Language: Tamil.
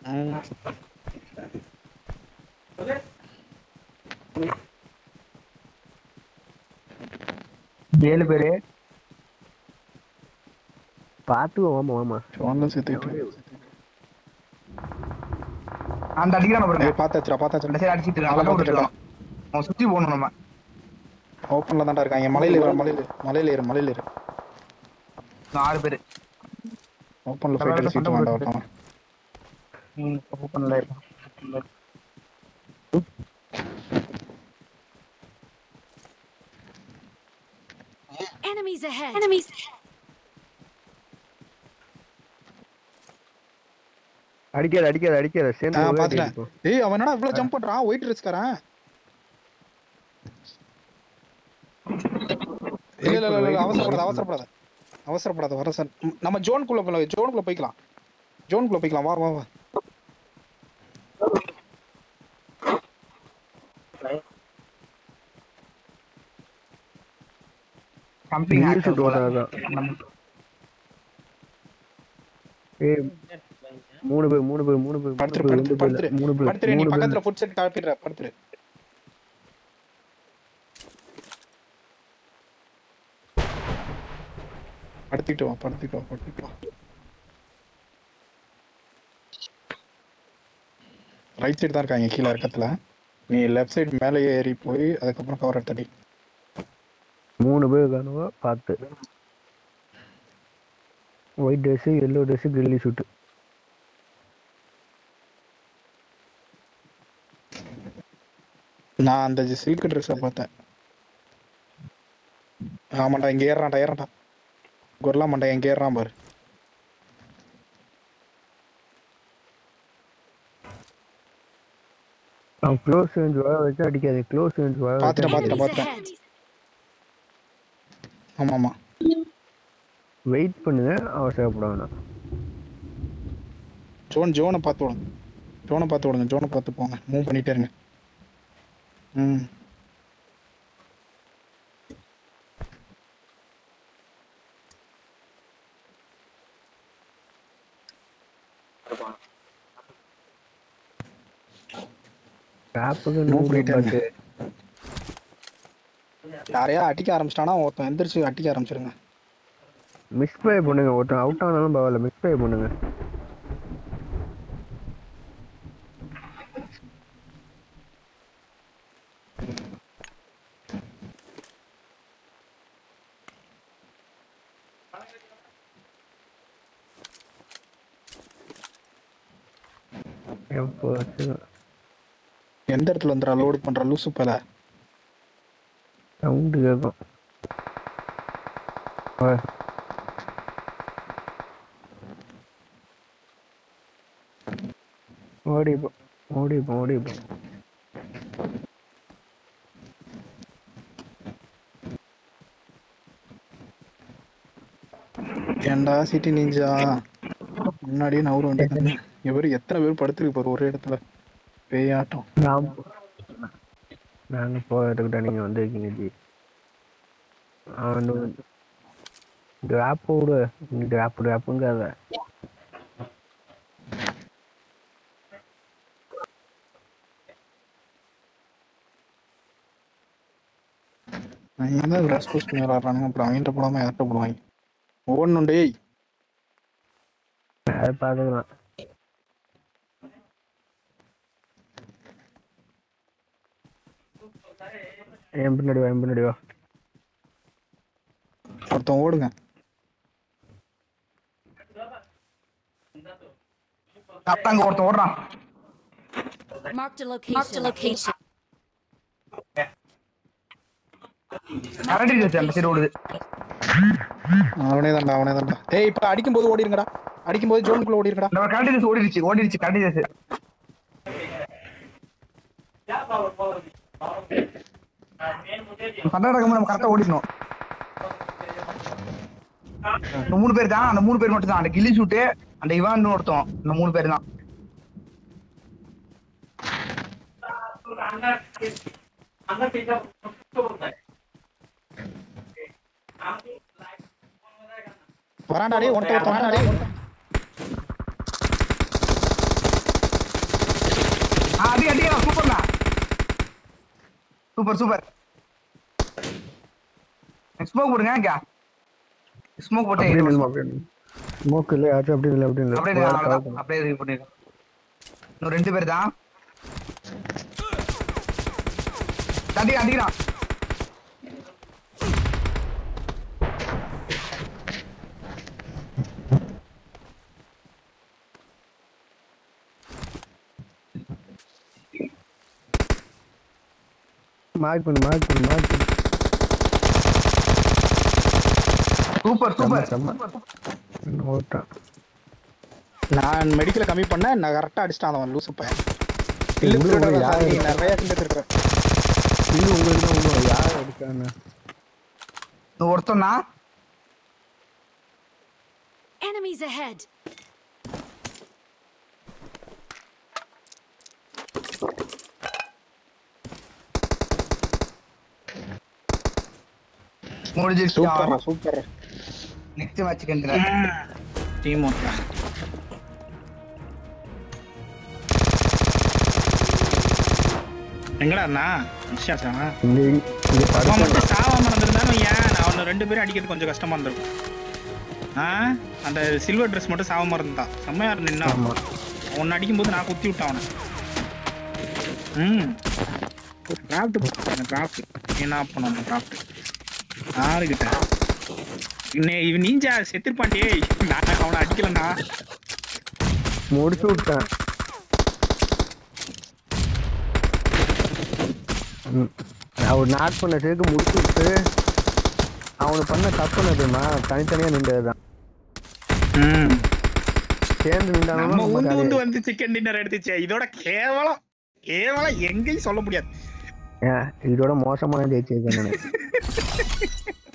ம். ஏழு பேரு பாத்துக்கோ ஆமா ஆமா ஜோன்ல சேர்த்துக்கிட்டு அந்த அடிக்கிறான பாருங்க ஏய், பார்த்தாச்சுடா பார்த்தாச்சுடா அந்த சைடு அடிச்சிட்டு நல்லா இருக்கான் பார்த்துட்டு விட்டுருக்கான் அவன் சுத்தி போகணும் நம்ம ஓப்பன்ல தான்டா இருக்காங்க மலையில ஏறு மலையில ஏறு, மலையில ஏறு மலையில ஏறு இன்னும் ஆறு பேரு ஓப்பன்ல ஃபைட் அடிச்சிட்டு வாண்டா ஒருத்தன் ம் ஓப்பன்ல இருக்கான் Enemies ahead. Enemies. அடிக்காத அடிக்காத அடிக்காத சேர்ந்து ஆ ஒரே அடி பாத்துட்டேன் அடிப்போம். ஏய் அவன் என்னடா இவ்வளவு ஜம்ப் பண்றான் ஒயிட் ட்ரெஸ்காரன் இல்ல இல்ல இல்ல, இல்ல அவசரப்படாத அவசரப்படாத அவசரப்படாத வர சார் நம்ம ஜோனுக்குள்ள போல ஜோனுக்குள்ள போய்க்கலாம் ஜோனுக்குள்ள போய்க்கலாம் வா வா வா கம்பிங் Real ஆக்டர் shoot போல ஓடுறதுதான். நம்ம ஏய் மூணு பேர் மூணு பேர் மூணு பேர் மூணு படுத்துரு பேர் படுத்துரு ரெண்டு பேர் படுத்துரு மூணு பேர் படுத்துரு நீ மூணு பேர் பக்கத்துல ஃபுட் செட் காப்பிடுற படுத்துரு படுத்திட்டு வா படுத்திட்டு வா படுத்திட்டு வா ரைட் சைடு தான் இருக்காங்க கீழே இருக்கத்துல நீ லெஃப்ட் சைடு மேலே ஏறி போய் அதுக்கப்புறம் கவர் எடுத்தடி மூணு பேர் காணுவா பார்த்து ஒயிட் ட்ரெஸ் எல்லோ ட்ரெஸ் கில்லி ஷூட்டு நான் அந்த சில்க் ட்ரெஸ்ஸை பார்த்தேன் ஆமாண்டா இங்க ஏறான்டா ஏறான்டா கொர்லா மாண்டா இங்க ஏறான் பாரு அவன் க்ளோஸ் ரேஞ்ச் வர வச்சு அடிக்காது க்ளோஸ் ரேஞ்ச் வர வச்சு பாத்துட்டேன் பாத்துட்டேன் Enemies பார்த்தேன் ahead. ஆமா ஆமா வெயிட் பண்ணுங்க அவசரப்பட வேணாம் ஜோன் ஜோனை பார்த்து விடுங்க ஜோனை பார்த்து விடுங்க ஜோனை பார்த்து போங்க மூவ் பண்ணிட்டே இருங்க ம் ட்ராப்புக்கு Move நூறு பண்ணிட்டே பட்டு யாரையா அடிக்க ஆரம்பிச்சிட்டானா ஒருத்தன் எந்திரிச்சு அடிக்க ஆரம்பிச்சிருங்க மிஸ் ப்ளே பண்ணுங்க ஒருத்தன் அவுட் ஆனாலும் பரவாயில்ல மிஸ் ப்ளே பண்ணுங்க எப்போ எந்த இடத்துல வந்துடா லோடு பண்ற லூசு பல சவுண்டு கேட்கும் வா. ஓடிப்போம் ஓடிப்போம் ஓடிப்போம் ஏன்டா சிட்டி நீஞ்சா முன்னாடியே நவர வேண்டியது இவர் எத்தனை பேர் படுத்துருக்கு பாரு ஒரே இடத்துல பேயாட்டம் நான் போ- நாங்க போகிறதுக்கிட்ட நீங்க வந்திருக்கீங்க ஜி அவன் டிராப் விடு நீ டிராப் டிராப்புங்காத அவங்க தான் ரெஸ்போஸ் பண்ணி விளாட்றானுங்க அப்புறம் அவன்கிட்ட போடாம யார்கிட்ட போடுவாங்க ஒவ்வொன்றும் டேய் அதை பார்த்துக்கலாம் என் பின்னாடி வா என் பின்னாடி வா ஒருத்தன் ஓடுங்க கரெக்டா அங்க ஒருத்தன் ஓடுறான் Marked a location. Marked a location. Current இருக்கு அந்த சைடு ஓடுது அவனே தான்டா அவனே தான்டா ஏய் இப்ப அடிக்கும் போது ஓடிருங்கடா அடிக்கும் போது ஜோனுக்குள்ள ஓடிருங்கடா நம்ம கரண்ட் ஓடிடுச்சு ஓடிடுச்சு கரண்ட் சண்டை நடக்கும்போது நம்ம கரெக்டா ஓடிடணும் இந்த மூணு பேர் தான் அந்த மூணு பேர் மட்டும் தான் அந்த கில்லி ஷூட்டு அந்த இவான் ஒருத்தன் இந்த மூணு பேர் தான் வரான்டா டேய் ஒன்ட்ட ஒருத்தன் வரான்டா டேய் சூப்பர் சூப்பர் ஸ்மோக் போடுங்க இங்க ஸ்மோக் போட்டு அப்படியே நில்லுமா அப்படியே ஸ்மோக் இல்லை யாச்சும் அப்படி இல்லை அப்படி இல்லை அப்படியே நில்லு, அவ்வளவுதான். அப்படியே இது பண்ணிடு இன்னும் ரெண்டு பேர் தான் தட்டி அடிக்கிறான் மார்க் பண்ணு மார்க் பண்ணு மார்க் பண்ணு சூப்பர் சூப்பர் செம்ம. ஓட்டான் நான் மெடிக்கல கம்மி பண்ணேன் நான் கரெக்டா அடிச்சிட்டான் அவன் லூசு பையன் கில்லு உள்ள திருட ஒரு யாரு நீ நிறைய கில்லு திருடுறேன் இது உங்களுக்கு தான் உங்க யார் எடுக்கான்னு இன்னும் ஒருத்தன்னா Enemies ahead. முடிஞ்சிருச்சு சூப்பர் சூப்பர் நெக்ஸ்ட் மேட்ச் கண்டுறேன் டீம் ஒர்க்கா எங்கடா அண்ணா நிஷாசா இங்க இங்க அவன் படுத்து மட்டும் சாவாம இருந்திருந்தானு ஏன் நான் அவனை ரெண்டு பேரும் அடிக்கிறது கொஞ்சம் கஷ்டமா இருந்திருக்கும் ஆ அந்த சில்வர் ட்ரெஸ் மட்டும் சாவாம இருந்தான் செம்மையா நின்னா ஆமா அவன் அடிக்கும்போது நான் குத்தி விட்டேன் அவனை ம் டிராஃப்ட் டிராஃப்ட் என்ன பண்ணணும் டிராஃப்ட் யாருக்கிட்ட இன்னே இவன் நீஞ்சா செத்துருப்பான்டே நான் அவனை அடிக்கலண்ணா முடிச்சு விட்டேன் ம். நான் ஒரு நாட் பண்ண சேர்க்கு முடிச்சு விட்டு அவனுக்கு பண்ண தப்பு என்ன தெரியுமா தனித்தனியா நின்றதுதான் ம் சேர்ந்து நின்றாலும் நம்ம நம்ம உந்து காலி. உந்து வந்து சிக்கன் டின்னர் எடுத்துச்சு இதோட கேவலம் கேவலம் எங்கேயும் சொல்ல முடியாது ஏன், இதோட மோசமான ஜெயிச்சிருக்கேன் நான்